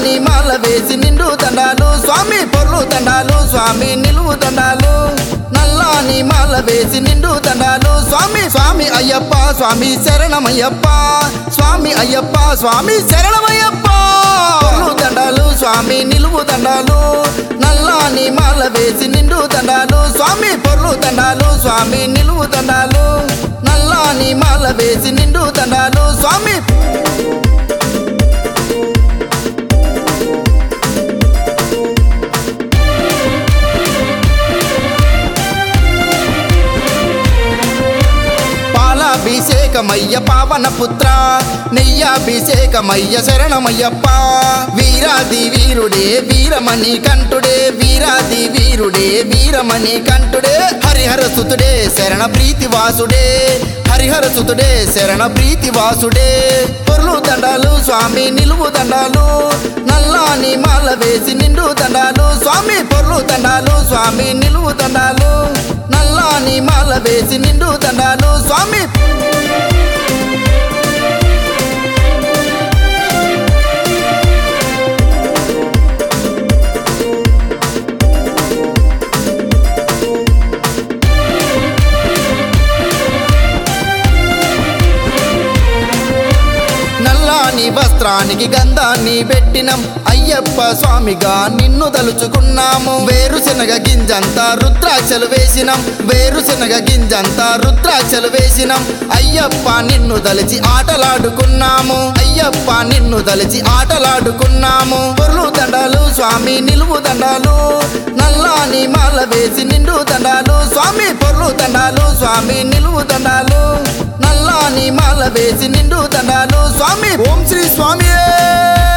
నల్లాని మాల వేసి నిండు దండాలు స్వామి పొర్లు దండాలు స్వామి నిలువు దండాలు నల్లాని మాల వేసి నిండు దండాలు స్వామి స్వామి అయ్యప్ప స్వామి శరణమయ్యప్ప స్వామి అయ్యప్ప స్వామి శరణమయ్యప్ప పొర్లు దండాలు స్వామి నిలువు దండాలు నల్లాని మాల వేసి నిండు దండాలు స్వామి పొర్లు దండాలు స్వామి నిలువు దండాలు నల్లాని మాల వేసి నిండు దండాలు స్వామి పాలాభిషేకమయ్య పావన పుత్ర నెయ్యాభిషేకమయ్య శరణమయ్యప్ప వీరాది వీరుడే వీరమణి కంఠుడే వీరాది వీరుడే వీరమణి కంఠుడే హరిహర సుతుడే శరణ ప్రీతి వాసుడే హరిహర సుతుడే శరణ ప్రీతి వాసుడే పొర్లు దండాలు స్వామి నిలువు దండాలు నల్లాని మాల వేసి నిండు దండాలు స్వామి పొర్లు దండాలు స్వామి నిలువు దండాలు నల్లాని మాల వేసి నిండు దండాలు స్వామి నల్లాని వస్త్రానికి గంధాన్ని పెట్టినం అయ్యప్ప స్వామిగా నిన్ను తలుచుకున్నాము వేరుశనగ గింజంతా రుద్రాక్షలు వేసినం వేరుశనగ గింజంతా రుద్రాక్షలు వేసినం అయ్యప్ప నిన్ను దలిచి ఆటలాడుకున్నాము అయ్యప్ప నిన్ను దలిచి ఆటలాడుకున్నాము పొర్లు దండాలు స్వామి నిలువు దండాలు నల్లాని మాల వేసి నిండు దండాలు స్వామి పొర్లు దండాలు స్వామి నిలువు దండాలు నల్లాని మాల వేసి నిండు దండాలు స్వామి ఓం శ్రీ స్వామి